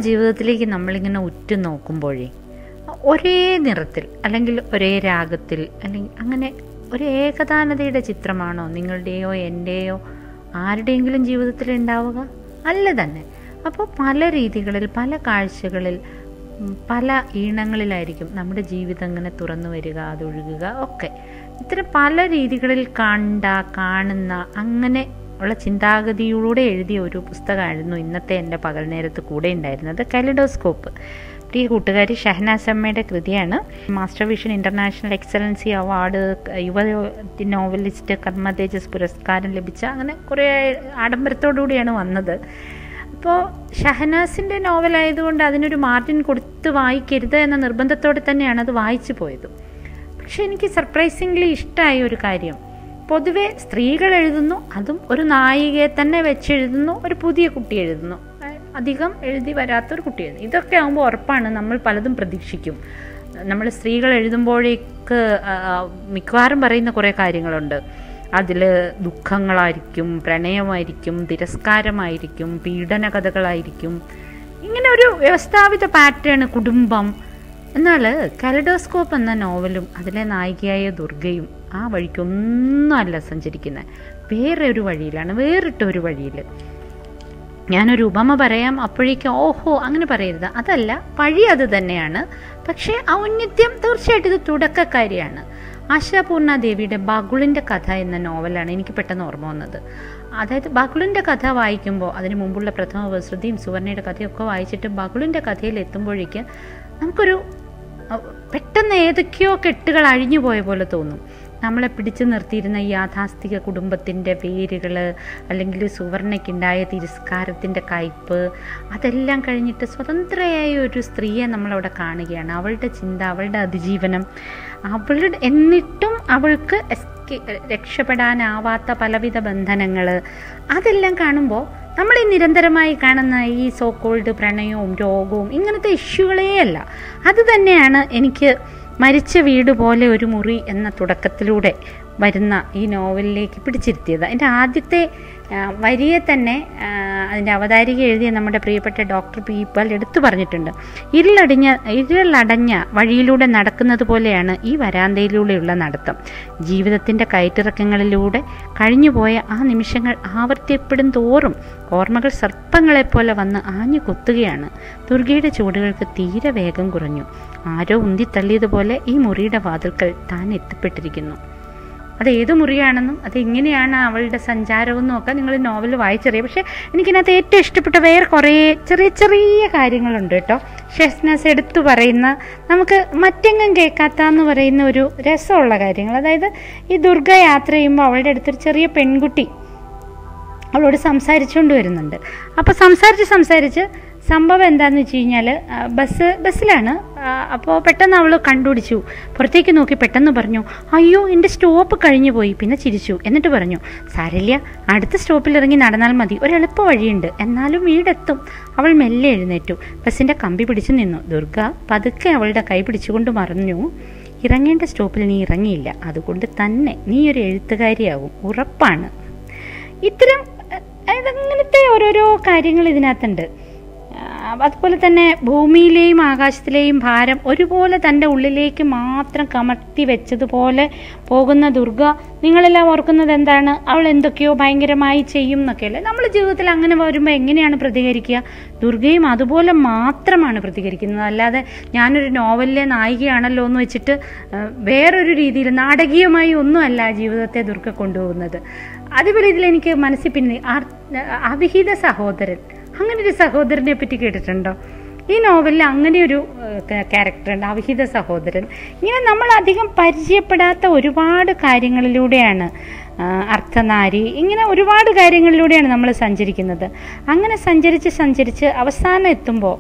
ജീവിതത്തിലേക്ക് നമ്മളിങ്ങനെ ഉറ്റു നോക്കുമ്പോഴേ ഒരേ നിറത്തിൽ അല്ലെങ്കിൽ ഒരേ രാഗത്തിൽ അല്ലെങ്കിൽ അങ്ങനെ ഒരു ഏകതാനതയുടെ ചിത്രമാണോ നിങ്ങളുടെയോ എൻ്റെയോ ആരുടെയെങ്കിലും ജീവിതത്തിൽ ഉണ്ടാവുക അല്ല തന്നെ അപ്പോൾ പല രീതികളിൽ പല കാഴ്ചകളിൽ ഉം, പല ഈണങ്ങളിലായിരിക്കും നമ്മുടെ ജീവിതം ഇങ്ങനെ തുറന്നു വരിക അതൊഴുകുക ഒക്കെ ഇത്തരം പല രീതികളിൽ കണ്ട കാണുന്ന അങ്ങനെ ഉള്ള ചിന്താഗതിയിലൂടെ എഴുതിയ ഒരു പുസ്തകമായിരുന്നു ഇന്നത്തെ എൻ്റെ പകൽ നേരത്ത് കൂടെ ഉണ്ടായിരുന്നത് കലിഡോസ്കോപ്പ് പ്രിയ കൂട്ടുകാരി ഷഹനാസ് അമ്മയുടെ കൃതിയാണ് master vision international excellency award യുവ നോവലിസ്റ്റ് കർമ്മ തേജസ് പുരസ്കാരം ലഭിച്ച അങ്ങനെ കുറേ ആഡംബരത്തോടുകൂടിയാണ് വന്നത് അപ്പോൾ ഷഹനാസിൻ്റെ നോവലായതുകൊണ്ട് അതിനൊരു മാർജിൻ കൊടുത്ത് വായിക്കരുത് എന്ന നിർബന്ധത്തോടെ തന്നെയാണ് അത് വായിച്ചു പോയത് പക്ഷെ എനിക്ക് സർപ്രൈസിംഗ്ലി ഇഷ്ടമായ ഒരു കാര്യം പൊതുവെ സ്ത്രീകൾ എഴുതുന്നു അതും ഒരു നായികയെ തന്നെ വെച്ചെഴുതുന്നു ഒരു പുതിയ കുട്ടി എഴുതുന്നു അഹ് അധികം എഴുതി വരാത്തൊരു കുട്ടി എഴുതുന്നു ഇതൊക്കെ ആകുമ്പോൾ ഉറപ്പാണ് നമ്മൾ പലതും പ്രതീക്ഷിക്കും നമ്മൾ സ്ത്രീകൾ എഴുതുമ്പോഴേക്ക് ആ, ആ, മിക്കവാറും പറയുന്ന കുറേ കാര്യങ്ങളുണ്ട് അതിൽ ദുഃഖങ്ങളായിരിക്കും പ്രണയമായിരിക്കും തിരസ്കാരമായിരിക്കും പീഡന കഥകളായിരിക്കും ഇങ്ങനെ ഒരു വ്യവസ്ഥാപിത പാറ്റേൺ കുടുംബം എന്നാൽ കലഡോസ്കോപ്പ് എന്ന നോവലും അതിലെ നായികയായ ദുർഗയും ആ വഴിക്കൊന്നും അല്ല സഞ്ചരിക്കുന്നത് വേറെ ഒരു വഴിയിലാണ് വേറിട്ട ഒരു വഴിയിൽ ഞാനൊരു ഉപമ പറയാം അപ്പോഴേക്കും ഓഹോ അങ്ങനെ പറയരുത് അതല്ല വഴി അത് തന്നെയാണ് പക്ഷേ ഔന്നിത്യം തീർച്ചയായിട്ടും ഇത് തുടക്കക്കാരിയാണ് ആശാപൂർണ ദേവിയുടെ ബഗുളിൻ്റെ കഥ എന്ന നോവലാണ് എനിക്ക് പെട്ടെന്ന് ഓർമ്മ വന്നത് അതായത് ബഗുളിൻ്റെ കഥ വായിക്കുമ്പോൾ അതിന് മുമ്പുള്ള പ്രഥമ വസൃതിയും സുവർണയുടെ കഥയൊക്കെ വായിച്ചിട്ട് ബഗുളിൻ്റെ കഥയിൽ എത്തുമ്പോഴേക്ക് നമുക്കൊരു അഹ് പെട്ടെന്ന് ഏതൊക്കെയോ കെട്ടുകൾ അഴിഞ്ഞു പോയ പോലെ തോന്നും നമ്മളെ പിടിച്ചു നിർത്തിയിരുന്ന ഈ യാഥാസ്ഥിക കുടുംബത്തിൻ്റെ പേരുകൾ അല്ലെങ്കിൽ സുവർണയ്ക്കുണ്ടായ തിരസ്കാരത്തിൻ്റെ കയ്പ് അതെല്ലാം കഴിഞ്ഞിട്ട് സ്വതന്ത്രയായ ഒരു സ്ത്രീയെ നമ്മളവിടെ കാണുകയാണ് അവളുടെ ചിന്ത അവളുടെ അതിജീവനം അവളുടെ എന്നിട്ടും അവൾക്ക് എസ്കേ- രക്ഷപ്പെടാനാവാത്ത പലവിധ ബന്ധനങ്ങൾ അതെല്ലാം കാണുമ്പോൾ നമ്മൾ ഈ നിരന്തരമായി കാണുന്ന ഈ സോ കോൾഡ് പ്രണയവും രോഗവും ഇങ്ങനത്തെ ഇഷ്യൂകളേ അല്ല അത് തന്നെയാണ് എനിക്ക് മരിച്ച വീട് പോലെ ഒരു മുറി എന്ന തുടക്കത്തിലൂടെ വരുന്ന ഈ നോവലിലേക്ക് പിടിച്ചിരുത്തിയത് എൻ്റെ ആദ്യത്തെ ആ, വരിയെ തന്നെ ആ, അതിൻ്റെ അവതാരിക എഴുതിയ നമ്മുടെ പ്രിയപ്പെട്ട ഡോക്ടർ പീപ്പൽ എടുത്തു പറഞ്ഞിട്ടുണ്ട് ഇരുളടിഞ്ഞ ഇരുളടഞ്ഞ വഴിയിലൂടെ നടക്കുന്നത് പോലെയാണ് ഈ വരാന്തയിലൂടെയുള്ള നടത്തം ജീവിതത്തിൻ്റെ കയറ്റിറക്കങ്ങളിലൂടെ കഴിഞ്ഞുപോയ ആ നിമിഷങ്ങൾ ആവർത്തിയപ്പെടും തോറും ഓർമ്മകൾ സർപ്പങ്ങളെപ്പോലെ വന്ന് ആഞ്ഞു കുത്തുകയാണ് ദുർഗയുടെ ചുവടുകൾക്ക് തീരെ വേഗം കുറഞ്ഞു ആരോ ഉന്തിത്തള്ളിയതുപോലെ ഈ മുറിയുടെ വാതിൽക്കൽ താൻ എത്തിപ്പെട്ടിരിക്കുന്നു അത് ഏത് മുറിയാണെന്നും അത് എങ്ങനെയാണ് അവളുടെ സഞ്ചാരമെന്നും ഒക്കെ നിങ്ങൾ നോവൽ വായിച്ചറിയാം പക്ഷേ എനിക്കിനകത്ത് ഏറ്റവും ഇഷ്ടപ്പെട്ട വേറെ കുറേ ചെറിയ ചെറിയ കാര്യങ്ങളുണ്ട് കേട്ടോ ഷെസ്നസ് എടുത്തു പറയുന്ന നമുക്ക് മറ്റെങ്ങും കേൾക്കാത്ത പറയുന്ന ഒരു രസമുള്ള കാര്യങ്ങൾ അതായത് ഈ ദുർഗ യാത്ര ചെയ്യുമ്പോൾ അവളുടെ അടുത്തൊരു ചെറിയ പെൺകുട്ടി അവളോട് സംസാരിച്ചുകൊണ്ട് വരുന്നുണ്ട് അപ്പോൾ സംസാരിച്ച് സംസാരിച്ച് സംഭവം എന്താണെന്ന് വെച്ച് കഴിഞ്ഞാൽ ബസ് ബസ്സിലാണ് അപ്പോൾ പെട്ടെന്ന് അവൾ കണ്ടുപിടിച്ചു പുറത്തേക്ക് നോക്കി പെട്ടെന്ന് പറഞ്ഞു അയ്യോ എൻ്റെ സ്റ്റോപ്പ് കഴിഞ്ഞു പോയി പിന്നെ ചിരിച്ചു എന്നിട്ട് പറഞ്ഞു സാരല്യ അടുത്ത സ്റ്റോപ്പിൽ ഇറങ്ങി നടന്നാൽ മതി ഒരു എളുപ്പ വഴിയുണ്ട് എന്നാലും വീടെത്തും അവൾ മെല്ലെ എഴുന്നേറ്റു ബസ്സിൻ്റെ കമ്പി പിടിച്ചു നിന്നു ദുർഗ പതുക്കെ അവളുടെ കൈ പിടിച്ചുകൊണ്ട് പറഞ്ഞു ഇറങ്ങേണ്ട സ്റ്റോപ്പിൽ നീ ഇറങ്ങിയില്ല അതുകൊണ്ട് തന്നെ നീ ഒരു എഴുത്തുകാരിയാവും ഉറപ്പാണ് ഇത്തരം അതായത് അങ്ങനത്തെ ഓരോരോ കാര്യങ്ങൾ ഇതിനകത്തുണ്ട് ആ, അതുപോലെ തന്നെ ഭൂമിയിലെയും ആകാശത്തിലെയും ഭാരം ഒരുപോലെ തൻ്റെ ഉള്ളിലേക്ക് മാത്രം കമർത്തി വെച്ചതുപോലെ പോകുന്ന ദുർഗ നിങ്ങളെല്ലാം ഓർക്കുന്നത് എന്താണ് അവൾ എന്തൊക്കെയോ ഭയങ്കരമായി ചെയ്യും എന്നൊക്കെയല്ലേ നമ്മൾ ജീവിതത്തിൽ അങ്ങനെ വരുമ്പോൾ എങ്ങനെയാണ് പ്രതികരിക്കുക ദുർഗയും അതുപോലെ മാത്രമാണ് പ്രതികരിക്കുന്നത് അല്ലാതെ ഞാനൊരു നോവലിലെ നായികയാണല്ലോ എന്ന് വെച്ചിട്ട് ആ, വേറൊരു രീതിയിൽ നാടകീയമായി ഒന്നുമല്ല ജീവിതത്തെ ദുർഗ കൊണ്ടുപോകുന്നത് അതുപോലെ ഇതിൽ എനിക്ക് മനസ്സിൽ പിന്നെ ആർ- അവിഹിത സഹോദരൻ അങ്ങനെ ഒരു സഹോദരനെ പറ്റി കേട്ടിട്ടുണ്ടോ ഈ നോവലിൽ അങ്ങനെ ഒരു ക്യാരക്ടറുണ്ട് അവിഹിത സഹോദരൻ ഇങ്ങനെ നമ്മൾ അധികം പരിചയപ്പെടാത്ത ഒരുപാട് കാര്യങ്ങളിലൂടെയാണ് ആ, അർത്ഥനാരി ഇങ്ങനെ ഒരുപാട് കാര്യങ്ങളിലൂടെയാണ് നമ്മൾ സഞ്ചരിക്കുന്നത് അങ്ങനെ സഞ്ചരിച്ച് സഞ്ചരിച്ച് അവസാനം എത്തുമ്പോൾ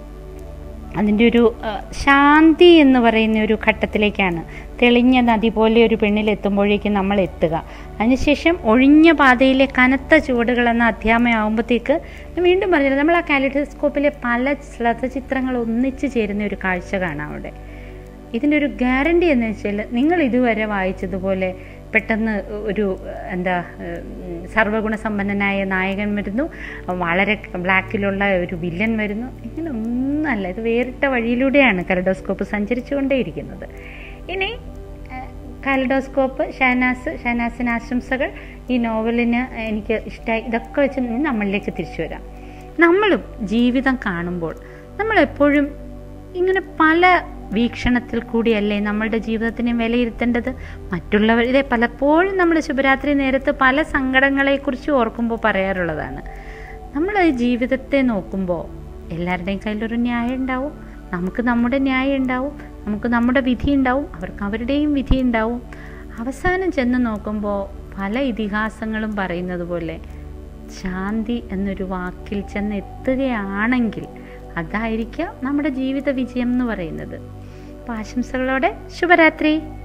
അതിൻ്റെ ഒരു ആ, ശാന്തി എന്ന് പറയുന്ന ഒരു ഘട്ടത്തിലേക്കാണ് തെളിഞ്ഞ നദി പോലെ ഒരു പെണ്ണിൽ എത്തുമ്പോഴേക്കും നമ്മൾ എത്തുക അതിനുശേഷം ഒഴിഞ്ഞ പാതയിലെ കനത്ത ചുവടുകൾ എന്ന അധ്യായമാകുമ്പോഴത്തേക്ക് വീണ്ടും പറഞ്ഞില്ല നമ്മൾ ആ കാലിഡോസ്കോപ്പിലെ പല ചിത്രങ്ങൾ ഒന്നിച്ചു ചേരുന്ന ഒരു കാഴ്ച കാണാം അവിടെ ഇതിൻ്റെ ഒരു ഗ്യാരണ്ടി എന്ന് വെച്ചാൽ നിങ്ങൾ ഇതുവരെ വായിച്ചതുപോലെ പെട്ടെന്ന് ഒരു എന്താ ഉം, സർവ്വഗുണസമ്പന്നനായ നായകൻ വരുന്നു വളരെ ബ്ലാക്കിലുള്ള ഒരു വില്ലൻ വരുന്നു ഇങ്ങനെ ഒന്നല്ല ഇത് വേറിട്ട വഴിയിലൂടെയാണ് കലഡോസ്കോപ്പ് സഞ്ചരിച്ചുകൊണ്ടേയിരിക്കുന്നത് ഇനി കാലഡോസ്കോപ്പ് ഷഹനാസ് ഷഹനാസിന് ആശംസകൾ ഈ നോവലിന് എനിക്ക് ഇഷ്ടമായി ഇതൊക്കെ വെച്ച് നമ്മളിലേക്ക് തിരിച്ചു വരാം നമ്മളും ജീവിതം കാണുമ്പോൾ നമ്മളെപ്പോഴും ഇങ്ങനെ പല വീക്ഷണത്തിൽ കൂടിയല്ലേ നമ്മളുടെ ജീവിതത്തിനെ വിലയിരുത്തേണ്ടത് മറ്റുള്ളവരെ പലപ്പോഴും നമ്മൾ ശുഭരാത്രി നേരത്ത് പല സങ്കടങ്ങളെക്കുറിച്ച് ഓർക്കുമ്പോൾ പറയാറുള്ളതാണ് നമ്മൾ ഈ ജീവിതത്തെ നോക്കുമ്പോൾ എല്ലാവരുടെയും കയ്യിലൊരു ന്യായം ഉണ്ടാവും നമുക്ക് നമ്മുടെ ന്യായം ഉണ്ടാവും നമുക്ക് നമ്മുടെ വിധി ഉണ്ടാവും അവർക്ക് അവരുടെയും വിധി ഉണ്ടാവും അവസാനം ചെന്ന് നോക്കുമ്പോൾ പല ഇതിഹാസങ്ങളും പറയുന്നത് പോലെ ശാന്തി എന്നൊരു വാക്കിൽ ചെന്ന് എത്തുകയാണെങ്കിൽ അതായിരിക്കാം നമ്മുടെ ജീവിത വിജയം എന്ന് പറയുന്നത് അപ്പോൾ ആശംസകളോടെ ശുഭരാത്രി